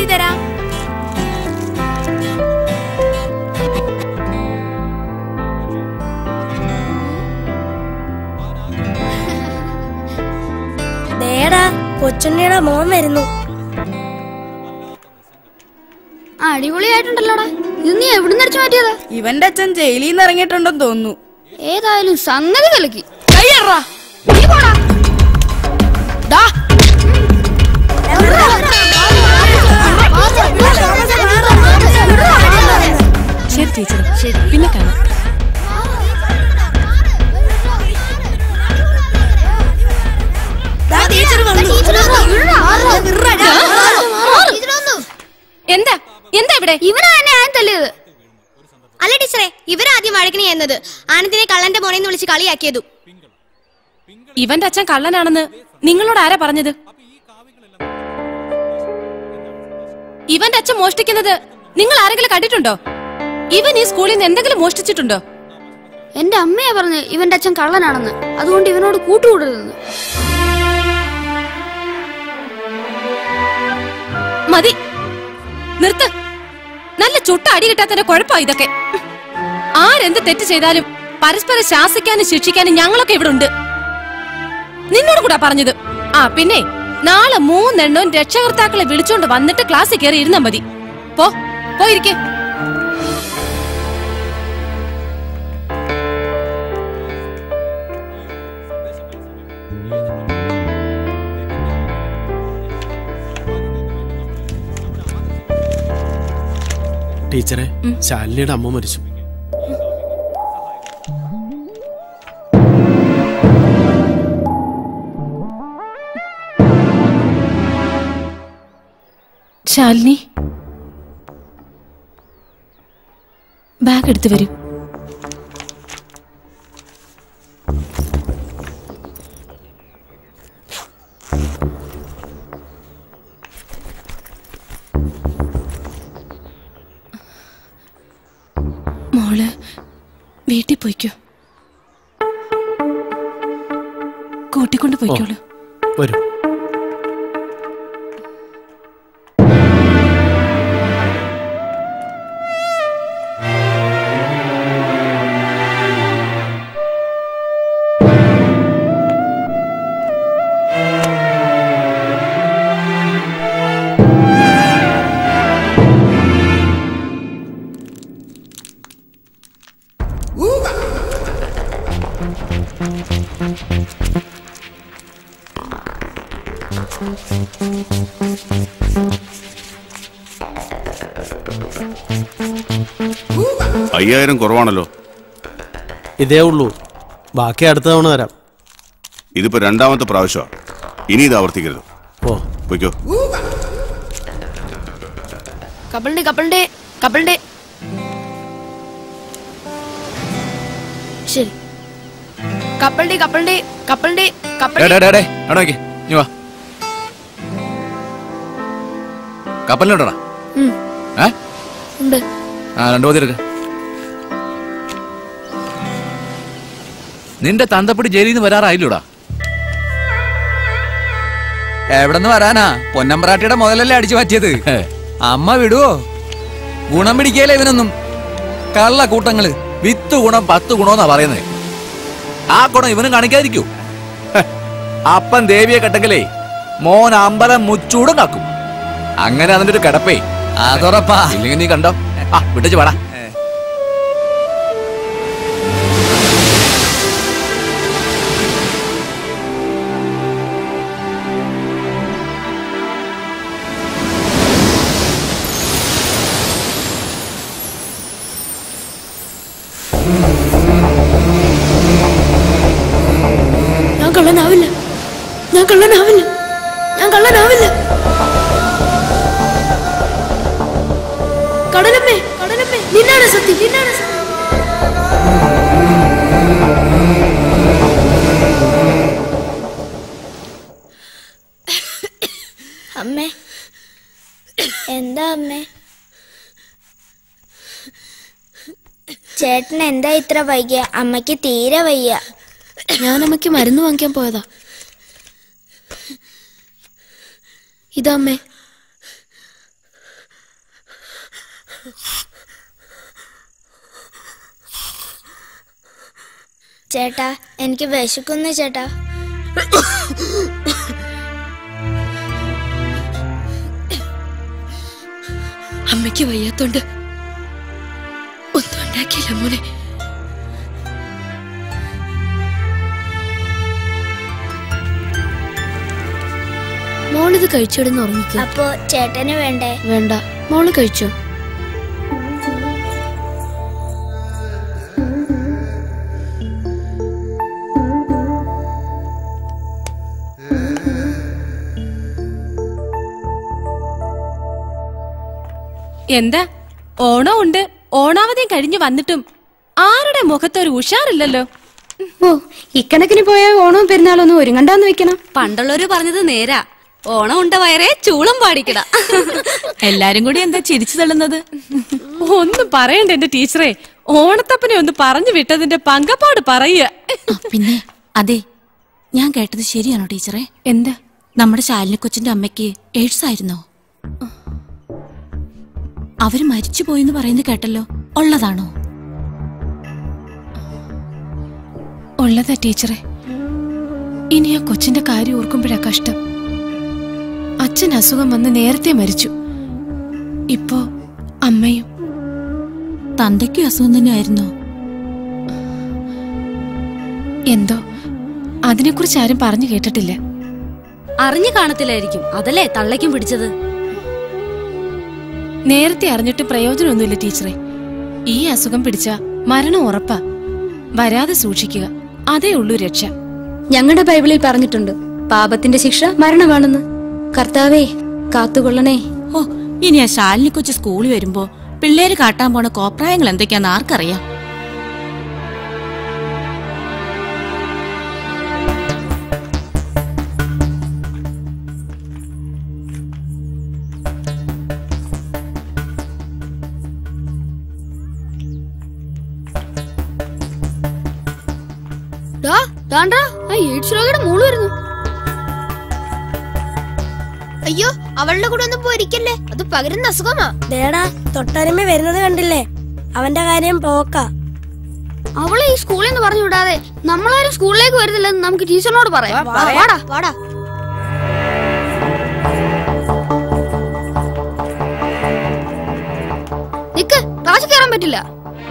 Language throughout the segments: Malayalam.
തരാം ദേടാ കൊച്ചുണ്ണിയുടെ മോൻ വരുന്നു ആ അടിപൊളിയായിട്ടുണ്ടല്ലോടാ ഇത് നീ എവിടുന്ന് അടിച്ചു മാറ്റിയതാ ഇവന്റെ അച്ഛൻ ജയിലിൽ നിന്ന് ഇറങ്ങിയിട്ടുണ്ടെന്ന് തോന്നുന്നു ഏതായാലും സംഗതി കലക്കി കയ്യറാ നീ പോടാ ഡാ ശരി ടീച്ചർ ശരി പിന്നെ കാണാം എന്താ എന്താ ഇവിടെ ഇവനാ എന്നെ ഞാൻ തല്ലിയത് അല്ല ടീച്ചറെ ഇവരാദ്യം വഴക്കിന് ചെയ്യുന്നത് ആനന്ദിനെ കള്ളന്റെ മോനെന്ന് വിളിച്ച് കളിയാക്കിയതു ഇവന്റെ അച്ഛൻ കള്ളനാണെന്ന് നിങ്ങളോട് ആരാ പറഞ്ഞത് ഇവന്റെ അച്ഛൻ മോഷ്ടിക്കുന്നത് നിങ്ങൾ ആരെങ്കിലും കണ്ടിട്ടുണ്ടോ ഇവൻ ഈ സ്കൂളിൽ നിന്ന് എന്തെങ്കിലും മോഷ്ടിച്ചിട്ടുണ്ടോ എന്റെ അമ്മയെ പറഞ്ഞ് ഇവന്റെ അച്ഛൻ കള്ളനാണെന്ന് അതുകൊണ്ട് ഇവനോട് കൂട്ടുകൂടരുതെന്ന് മതി നിർത്ത് നല്ല ചുട്ട അടി കിട്ടാത്തതിന്റെ കുഴപ്പമാ ഇതൊക്കെ ആരെന്ത് തെറ്റ് ചെയ്താലും പരസ്പരം ശാസിക്കാനും ശിക്ഷിക്കാനും ഞങ്ങളൊക്കെ ഇവിടെ ഉണ്ട് നിന്നോട് കൂടാ പറഞ്ഞത് ആ പിന്നെ നാളെ മൂന്നെണ്ണവും രക്ഷകർത്താക്കളെ വിളിച്ചോണ്ട് വന്നിട്ട് ക്ലാസ്സിൽ കയറി ഇരുന്നാ മതി പോ പോയിരിക്കേ ടീച്ചറെ ശാലിനിയുടെ അമ്മ മരിച്ചു ശാലിനി ബാഗ് എടുത്തു വരൂ മോള് വീട്ടിൽ പോയിക്കോ കൂട്ടിക്കൊണ്ട് പോയിക്കോളൂ വരൂ അയ്യായിരം കുറവാണല്ലോ ഇതേ ഉള്ളൂ ബാക്കി അടുത്ത തവണ വരാം ഇതിപ്പോ രണ്ടാമത്തെ പ്രാവശ്യമാണ് ഇനി ഇത് ആവർത്തിക്കരുത് ഓ പൊയ്ക്കോ കപ്പലിന്റെ കപ്പലിന്റെ കപ്പലിന്റെ ശരി കപ്പലിന്റെ കപ്പലിന്റെ കപ്പലിന്റെ കപ്പലിന്റെ വാ കപ്പലിലോട്ടാ ഉം, ഏ ഉണ്ട് ആ രണ്ടു മതി എടുക്ക നിന്റെ തന്തപ്പടി ജയിലിൽ നിന്ന് വരാറായില്ലൂടാ എവിടെന്ന് വരാനാ പൊന്നമ്പ്രാട്ടിയുടെ മുതലല്ലേ അടിച്ചു മാറ്റിയത് അമ്മ വിടുവോ ഗുണം പിടിക്കല്ലേ ഇവനൊന്നും കള്ള കൂട്ടങ്ങള് വിത്ത് ഗുണം പത്ത് ഗുണമെന്നാ പറയുന്നത് ആ ഗുണം ഇവനും കാണിക്കാതിരിക്കൂ ഹെ, അപ്പൻ ദേവിയെ കെട്ടെങ്കിലേ മോൻ അമ്പലം മുച്ചൂടും കാക്കും അങ്ങനെ അതിന്റെ ഒരു കിടപ്പേ അതുറപ്പാ ഇല്ലെങ്കിൽ നീ കണ്ടോ ആ വിട്ടച്ച് പാടാ ഞാൻ കള്ളനാവില്ല ഞാൻ കള്ളനാവില്ല ഞാൻ കള്ളനാവില്ല കടലമ്മേ കടലമ്മേ നിന്നാണ് സത്യം നിന്നാണ് സത്യം അമ്മേ എന്താ അമ്മേ ചേട്ടൻ എന്താ ഇത്ര വൈകിയ അമ്മയ്ക്ക് തീരെ വയ്യ ഞാൻ അമ്മയ്ക്ക് മരുന്ന് വാങ്ങിക്കാൻ പോയതാ ഇതാ അമ്മേ ചേട്ടാ എനിക്ക് വിശക്കുന്നു ചേട്ടാ അമ്മയ്ക്ക് വയ്യാത്തോണ്ട് ഒന്നും ഉണ്ടാക്കിയില്ല മോനെ മോളിത് കഴിച്ചിടുന്ന് ഉറങ്ങിക്ക അപ്പോ ചേട്ടന് വേണ്ടേ വേണ്ട മോള് കഴിച്ചോ എന്താ ഓണം ഉണ്ട് ഓണാവധിയും കഴിഞ്ഞു വന്നിട്ടും ആരുടെ മുഖത്തൊരു ഉഷാറില്ലല്ലോ ഓ ഇക്കണക്കിന് പോയ ഓണവും പെരുന്നാളൊന്നും ഒരുങ്ങണ്ടാന്ന് വെക്കണം പണ്ടുള്ളവര് പറഞ്ഞത് നേരാ ഓണം ഉണ്ട വയറേ ചൂളം പാടിക്കട എല്ലാരും കൂടി എന്താ ചിരിച്ചു തള്ളുന്നത് ഒന്നും പറയണ്ട എന്റെ ടീച്ചറെ ഓണത്തപ്പനെ ഒന്ന് പറഞ്ഞു വിട്ടതിന്റെ പങ്കപ്പാട് പറയുക പിന്നെ അതെ ഞാൻ കേട്ടത് ശരിയാണോ ടീച്ചറെ എന്താ നമ്മുടെ ശാലിനി കൊച്ചിന്റെ അമ്മയ്ക്ക് എയ്ഡ്സ് ആയിരുന്നോ അവര് മരിച്ചു പോയെന്ന് പറയുന്നത് കേട്ടല്ലോ ഉള്ളതാണോ ഉള്ളതാ ടീച്ചറെ ഇനി ആ കൊച്ചിന്റെ കാര്യം ഓർക്കുമ്പോഴാ കഷ്ടം അച്ഛൻ അസുഖം വന്ന് നേരത്തെ മരിച്ചു ഇപ്പോ അമ്മയും തന്തയ്ക്കും അസുഖം തന്നെ ആയിരുന്നോ എന്തോ അതിനെക്കുറിച്ച് ആരും പറഞ്ഞു കേട്ടിട്ടില്ല അറിഞ്ഞു കാണത്തില്ലായിരിക്കും അതല്ലേ തള്ളയ്ക്കും പിടിച്ചത് നേരത്തെ അറിഞ്ഞിട്ട് പ്രയോജനമൊന്നുമില്ല ടീച്ചറെ ഈ അസുഖം പിടിച്ച മരണം ഉറപ്പാ വരാതെ സൂക്ഷിക്കുക അതേ ഉള്ളൂ രക്ഷ ഞങ്ങളുടെ ബൈബിളിൽ പറഞ്ഞിട്ടുണ്ട് പാപത്തിന്റെ ശിക്ഷ മരണമാണെന്ന് കർത്താവേ കാത്തുകൊള്ളണേ ഓ ഇനി ആ ശാലിനി കൊച്ചു സ്കൂളിൽ വരുമ്പോ പിള്ളേര് കാട്ടാൻ പോണ കോപ്രായങ്ങൾ എന്തൊക്കെയാന്ന് ആർക്കറിയാം ദാണ്ടാ ആ എയ്ഡ്സ് രോഗിയുടെ മോള് വരുന്നു അയ്യോ അവളുടെ കൂടെ ഒന്നും പോയിരിക്കല്ലേ അത് പകരുന്ന അസുഖമാ ദേടാ തൊട്ടരുമ വരുന്നത് കണ്ടില്ലേ അവന്റെ കാര്യം പോക്ക അവളെ ഈ സ്കൂളിൽ നിന്ന് പറഞ്ഞു വിടാതെ നമ്മളാരും സ്കൂളിലേക്ക് വരുന്നില്ലെന്ന് നമുക്ക് ടീച്ചറിനോട് പറയാം വാടാ വാടാ നിക്ക് ക്ലാസ്സിൽ കയറാൻ പറ്റില്ല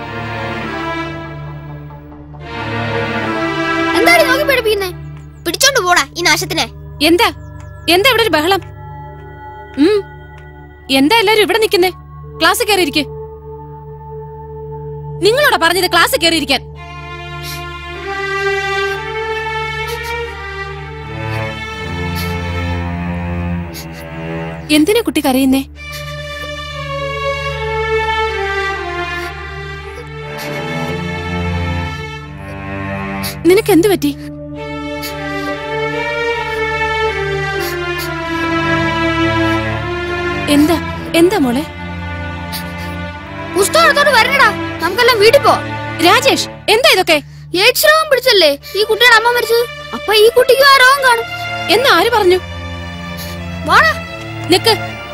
എന്താണ് നോക്കി പഠിപ്പിക്കുന്നേ പിടിച്ചോണ്ട് പോടാ ഈ നാശത്തിനെ എന്താ എന്താ ഇവിടെ ഒരു ബഹളം ഉം എന്താ എല്ലാരും ഇവിടെ നിൽക്കുന്നേ ക്ലാസ്സിൽ കയറിയിരിക്കെ നിങ്ങളോടാ പറഞ്ഞത് ക്ലാസ്സിൽ കയറിയിരിക്കാൻ എന്തിനാ കുട്ടി കരയുന്നേ നിനക്ക് എന്ത് പറ്റി എന്താ എന്താ മോളെ പുസ്തകം എടുത്തോണ്ട് വരണടാ നമുക്കെല്ലാം വീട്ടിൽ പോ രാജേഷ് എന്താ ഇതൊക്കെ എയ്ഡ്സ് രോഗം പിടിച്ചല്ലേ ഈ കുട്ടിയുടെ അമ്മ മരിച്ചത് അപ്പൊ ഈ കുട്ടിക്ക് ആ രോഗം കാണും എന്ന് ആര് പറഞ്ഞു വാടാ നിക്ക്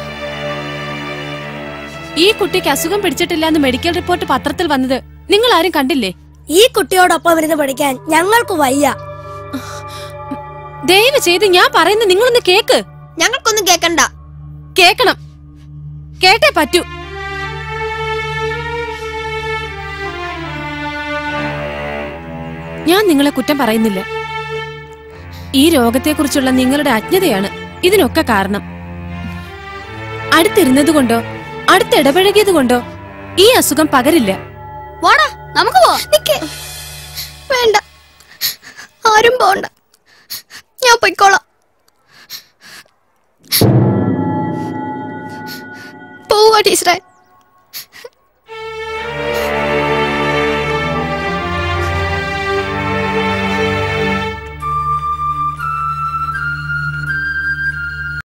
ഈ കുട്ടിക്ക് അസുഖം പിടിച്ചിട്ടില്ല എന്ന് മെഡിക്കൽ റിപ്പോർട്ട് പത്രത്തിൽ വന്നത് നിങ്ങൾ ആരും കണ്ടില്ലേ ഈ കുട്ടിയോടൊപ്പം ഇരുന്ന് പഠിക്കാൻ ഞങ്ങൾക്ക് വയ്യ ദയവ് ചെയ്ത് ഞാൻ പറയുന്ന നിങ്ങളൊന്ന് കേക്ക് ഞങ്ങൾക്കൊന്നും കേക്കണ്ട കേക്കണം കേട്ടേ പറ്റൂ ഞാൻ നിങ്ങളെ കുറ്റം പറയുന്നില്ല ഈ രോഗത്തെക്കുറിച്ചുള്ള നിങ്ങളുടെ അജ്ഞതയാണ് ഇതിനൊക്കെ കാരണം അടുത്തിരുന്നത് കൊണ്ടോ അടുത്തിടപഴകിയത് കൊണ്ടോ ഈ അസുഖം പകരില്ല വാടാ നമുക്ക് പോ നിക്ക് വേണ്ട ആരും പോണ്ട ഞാൻ പൊയ്ക്കോളാം പോവാ ടീച്ചറെ